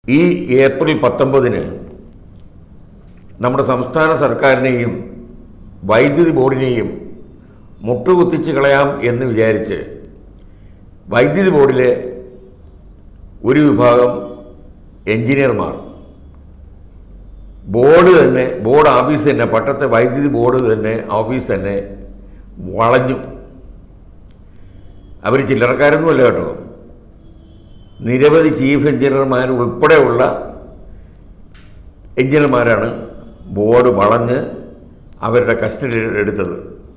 ഈ ഏപ്രിൽ പത്തൊമ്പതിന് നമ്മുടെ സംസ്ഥാന സർക്കാരിനെയും വൈദ്യുതി ബോർഡിനെയും മുട്ടുകുത്തിച്ച് കളയാം എന്ന് വിചാരിച്ച് വൈദ്യുതി ബോർഡിലെ ഒരു വിഭാഗം എഞ്ചിനീയർമാർ ബോർഡ് തന്നെ ബോർഡ് ഓഫീസ് തന്നെ പട്ടത്തെ വൈദ്യുതി ബോർഡ് തന്നെ ഓഫീസ് തന്നെ വളഞ്ഞു അവർ ചില്ലറക്കാരൊന്നുമല്ല കേട്ടോ നിരവധി ചീഫ് എഞ്ചിനീയർമാർ ഉൾപ്പെടെയുള്ള എഞ്ചിനീയർമാരാണ് ബോർഡ് വളഞ്ഞ് അവരുടെ കസ്റ്റഡി എടുത്തത്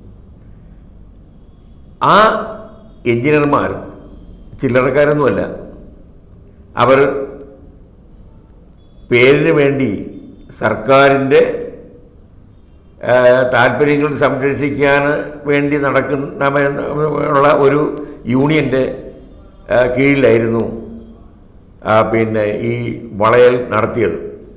ആ എഞ്ചിനീയർമാർ ചില്ലറക്കാരൊന്നുമല്ല അവർ പേരിന് വേണ്ടി സർക്കാരിൻ്റെ ആ, താല്പര്യങ്ങൾ സംരക്ഷിക്കാൻ വേണ്ടി നടക്കുന്ന ഉള്ള ഒരു യൂണിയൻ്റെ ആ, കീഴിലായിരുന്നു ആ, പിന്നെ ഈ വളയൽ നടത്തിയത്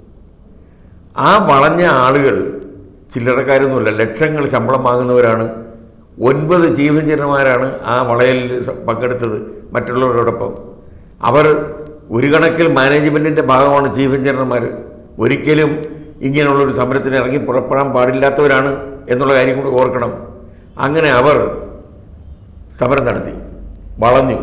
ആ വളഞ്ഞ ആളുകൾ ചില്ലറക്കാരൊന്നുമില്ല ലക്ഷങ്ങൾ ശമ്പളം വാങ്ങുന്നവരാണ് ഒൻപത് ചീഫ് എഞ്ചിനീയർമാരാണ് ആ വളയലിൽ സ- പങ്കെടുത്തത് മറ്റുള്ളവരോടൊപ്പം അവർ ഒരു കണക്കിൽ മാനേജ്മെൻറ്റിൻ്റെ ഭാഗമാണ് ചീഫ് എഞ്ചിനീയർമാർ ഒരിക്കലും ഇങ്ങനെയുള്ളൊരു സമരത്തിന് ഇറങ്ങി പുറപ്പെടാൻ പാടില്ലാത്തവരാണ് എന്നുള്ള കാര്യം കൂടി ഓർക്കണം അങ്ങനെ അവർ സമരം നടത്തി വളഞ്ഞു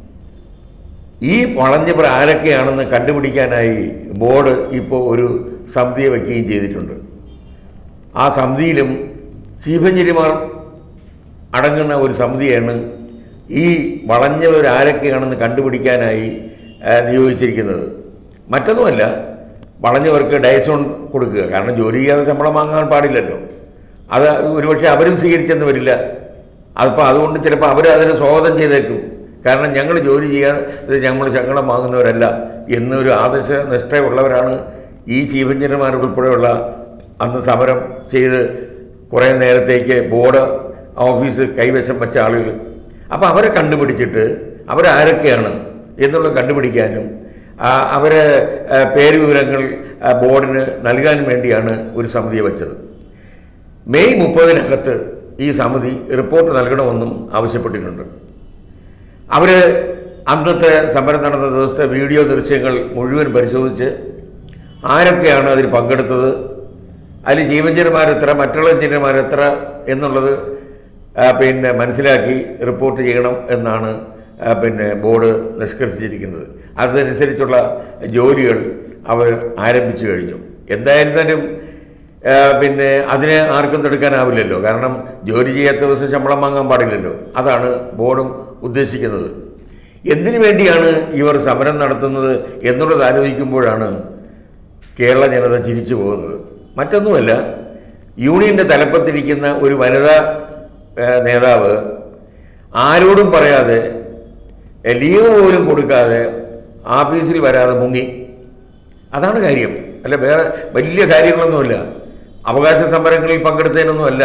ഈ വളഞ്ഞവർ ആരൊക്കെയാണെന്ന് കണ്ടുപിടിക്കാനായി ബോർഡ് ഇപ്പോൾ ഒരു സമിതിയെ വയ്ക്കുകയും ചെയ്തിട്ടുണ്ട് ആ സമിതിയിലും ചീഫ് എഞ്ചിനീയർമാർ അടങ്ങുന്ന ഒരു സമിതിയാണ് ഈ വളഞ്ഞവർ ആരൊക്കെയാണെന്ന് കണ്ടുപിടിക്കാനായി ആ, നിയോഗിച്ചിരിക്കുന്നത് മറ്റൊന്നുമല്ല വളഞ്ഞവർക്ക് ഡയസോൺ കൊടുക്കുക കാരണം ജോലി ചെയ്യാതെ ശമ്പളം വാങ്ങാൻ പാടില്ലല്ലോ അത് ഒരുപക്ഷെ അവരും സ്വീകരിച്ചെന്ന് വരില്ല അതിപ്പോൾ അതുകൊണ്ട് ചിലപ്പോൾ അവർ അതിനെ സ്വാഗതം ചെയ്തേക്കും കാരണം ഞങ്ങൾ ജോലി ചെയ്യാതെ ഞങ്ങൾ ശമ്പളം വാങ്ങുന്നവരല്ല എന്നൊരു ആദർശ നിഷ്ഠയുള്ളവരാണ് ഈ ചീഫ് എഞ്ചിനീയർമാർ ഉൾപ്പെടെയുള്ള അന്ന് സമരം ചെയ്ത് കുറേ നേരത്തേക്ക് ബോർഡ് ഓഫീസ് കൈവശം വെച്ച ആളുകൾ അപ്പോൾ അവരെ കണ്ടുപിടിച്ചിട്ട് അവരാരൊക്കെയാണ് എന്നുള്ളത് കണ്ടുപിടിക്കാനും ആ, അവരെ ആ, പേര് വിവരങ്ങൾ ആ, ബോർഡിന് നൽകാൻ വേണ്ടിയാണ് ഒരു സമിതിയെ വെച്ചത് മെയ് മുപ്പതിനകത്ത് ഈ സമിതി റിപ്പോർട്ട് നൽകണമെന്നും ആവശ്യപ്പെട്ടിട്ടുണ്ട് അവർ അന്നത്തെ സമരം നടന്ന ദിവസത്തെ വീഡിയോ ദൃശ്യങ്ങൾ മുഴുവൻ പരിശോധിച്ച് ആരൊക്കെയാണ് അതിൽ പങ്കെടുത്തത് അതിൽ ചീഫ് എഞ്ചിനീയർമാർ എത്ര മറ്റുള്ള എഞ്ചിനീയർമാർ എത്ര എന്നുള്ളത് ആ, പിന്നെ മനസ്സിലാക്കി റിപ്പോർട്ട് ചെയ്യണം എന്നാണ് ആ, പിന്നെ ബോർഡ് നിഷ്കർഷിച്ചിരിക്കുന്നത് അതനുസരിച്ചുള്ള ജോലികൾ അവർ ആരംഭിച്ചു കഴിഞ്ഞു എന്തായിരുന്നാലും ആ, പിന്നെ അതിനെ ആർക്കും തടുക്കാനാവില്ലല്ലോ കാരണം ജോലി ചെയ്യാത്ത ദിവസം ശമ്പളം വാങ്ങാൻ പാടില്ലല്ലോ അതാണ് ബോർഡും ഉദ്ദേശിക്കുന്നത് എന്തിനു വേണ്ടിയാണ് ഇവർ സമരം നടത്തുന്നത് എന്നുള്ളത് ആലോചിക്കുമ്പോഴാണ് കേരള ജനത ചിരിച്ചു പോകുന്നത് മറ്റൊന്നുമല്ല യൂണിയൻ്റെ തലപ്പത്തിരിക്കുന്ന ഒരു വനിതാ ആ, നേതാവ് ആരോടും പറയാതെ എ, ലീവ് പോലും കൊടുക്കാതെ ആഫീസിൽ വരാതെ മുങ്ങി അതാണ് കാര്യം അല്ല വേറെ വലിയ കാര്യങ്ങളൊന്നുമില്ല അവകാശ സമരങ്ങളിൽ പങ്കെടുത്തതിനൊന്നുമല്ല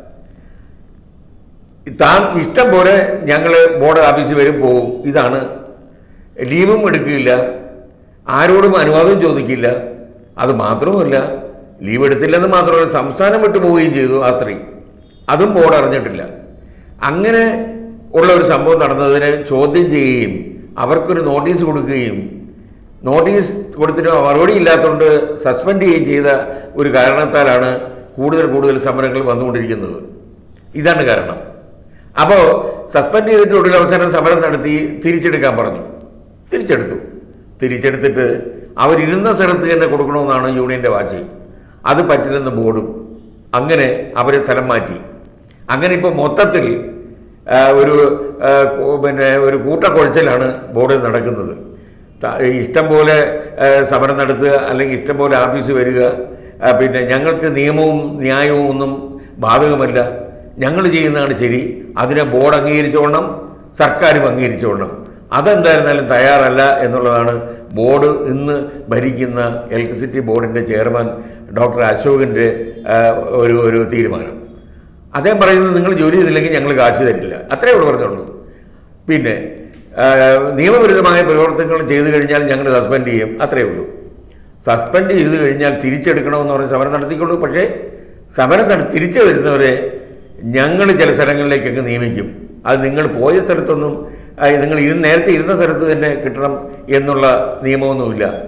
താൻ ഇഷ്ടം പോലെ ഞങ്ങൾ ബോർഡ് ഓഫീസിൽ വരും പോകും ഇതാണ് ലീവും എടുക്കില്ല ആരോടും അനുവാദം ചോദിക്കില്ല അത് മാത്രവുമല്ല ലീവ് എടുത്തില്ലെന്ന് മാത്രമല്ല സംസ്ഥാനം വിട്ടു പോവുകയും ചെയ്തു ആ സ്ത്രീ അതും ബോർഡ് അറിഞ്ഞിട്ടില്ല അങ്ങനെ ഉള്ള ഒരു സംഭവം നടന്നതിന് ചോദ്യം ചെയ്യുകയും അവർക്കൊരു നോട്ടീസ് കൊടുക്കുകയും നോട്ടീസ് കൊടുത്തിട്ട് മറുപടി ഇല്ലാത്തതുകൊണ്ട് സസ്പെൻഡ് ചെയ്യുകയും ചെയ്ത ഒരു കാരണത്താലാണ് കൂടുതൽ കൂടുതൽ സമരങ്ങൾ വന്നുകൊണ്ടിരിക്കുന്നത് ഇതാണ് കാരണം അപ്പോൾ സസ്പെൻഡ് ചെയ്തിട്ട് ഒടുവിൽ അവസാനം സമരം നടത്തി തിരിച്ചെടുക്കാൻ പറഞ്ഞു തിരിച്ചെടുത്തു തിരിച്ചെടുത്തിട്ട് അവരിരുന്ന സ്ഥലത്ത് തന്നെ കൊടുക്കണമെന്നാണ് യൂണിയൻ്റെ വാശി അത് പറ്റില്ലെന്ന് ബോർഡും അങ്ങനെ അവരെ സ്ഥലം മാറ്റി അങ്ങനെ ഇപ്പോൾ മൊത്തത്തിൽ ആ, ഒരു ആ, കു- പിന്നെ ഒരു കൂട്ടക്കൊഴച്ചിലാണ് ബോർഡിൽ നടക്കുന്നത് ത- ഇഷ്ടം പോലെ ആ, സമരം നടത്തുക അല്ലെങ്കിൽ ഇഷ്ടം പോലെ ആഫീസ് വരിക ആ, പിന്നെ ഞങ്ങൾക്ക് നിയമവും ന്യായവും ഒന്നും ബാധകമല്ല ഞങ്ങൾ ചെയ്യുന്നതാണ് ശരി അതിനെ ബോർഡ് അംഗീകരിച്ചോളണം സർക്കാരും അംഗീകരിച്ചോളണം അതെന്തായിരുന്നാലും തയ്യാറല്ല എന്നുള്ളതാണ് ബോർഡ് ഇന്ന് ഭരിക്കുന്ന ഇലക്ട്രിസിറ്റി ബോർഡിൻ്റെ ചെയർമാൻ ഡോക്ടർ അശോകിൻ്റെ ആ, ഒരു ഒരു തീരുമാനം അദ്ദേഹം പറയുന്നത് നിങ്ങൾ ജോലി ചെയ്തില്ലെങ്കിൽ ഞങ്ങൾ കാശ് തരില്ല അത്രേ ഉള്ളൂ പറഞ്ഞുള്ളൂ പിന്നെ ആ, നിയമവിരുദ്ധമായ പ്രവർത്തനങ്ങൾ ചെയ്തു കഴിഞ്ഞാൽ ഞങ്ങൾ സസ്പെൻഡ് ചെയ്യും അത്രേ ഉള്ളൂ സസ്പെൻഡ് ചെയ്ത് കഴിഞ്ഞാൽ തിരിച്ചെടുക്കണമെന്ന് പറഞ്ഞ് സമരം നടത്തിക്കൊള്ളൂ പക്ഷേ സമരം നട തിരിച്ചു വരുന്നവരെ ഞങ്ങൾ ചില സ്ഥലങ്ങളിലേക്കൊക്കെ നിയമിക്കും അത് നിങ്ങൾ പോയ സ്ഥലത്തൊന്നും ആ, നിങ്ങൾ ഇരുന്ന് നേരത്തെ ഇരുന്ന സ്ഥലത്ത് തന്നെ കിട്ടണം എന്നുള്ള നിയമമൊന്നുമില്ല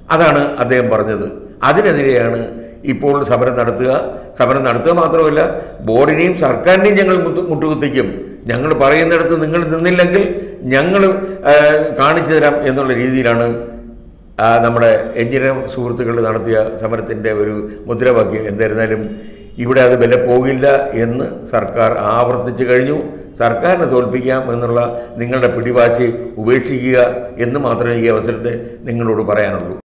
അതാണ് അദ്ദേഹം പറഞ്ഞത് അതിനെതിരെയാണ് ഇപ്പോൾ സമരം നടത്തുക സമരം നടത്തുക മാത്രമല്ല ബോർഡിനെയും സർക്കാരിനെയും ഞങ്ങൾ മുട്ട് മുട്ടുകുത്തിക്കും ഞങ്ങൾ പറയുന്നിടത്ത് നിങ്ങൾ നിന്നില്ലെങ്കിൽ ഞങ്ങൾ ആ, കാണിച്ചു തരാം എന്നുള്ള രീതിയിലാണ് ആ, നമ്മുടെ എഞ്ചിനീയർ സുഹൃത്തുക്കൾ നടത്തിയ സമരത്തിൻ്റെ ഒരു മുദ്രാവാക്യം എന്തായിരുന്നാലും ഇവിടെ അത് വില പോകില്ല എന്ന് സർക്കാർ ആവർത്തിച്ചു കഴിഞ്ഞു സർക്കാരിനെ തോൽപ്പിക്കാം എന്നുള്ള നിങ്ങളുടെ പിടിവാശി ഉപേക്ഷിക്കുക എന്ന് മാത്രമേ ഈ അവസരത്തെ നിങ്ങളോട് പറയാനുള്ളൂ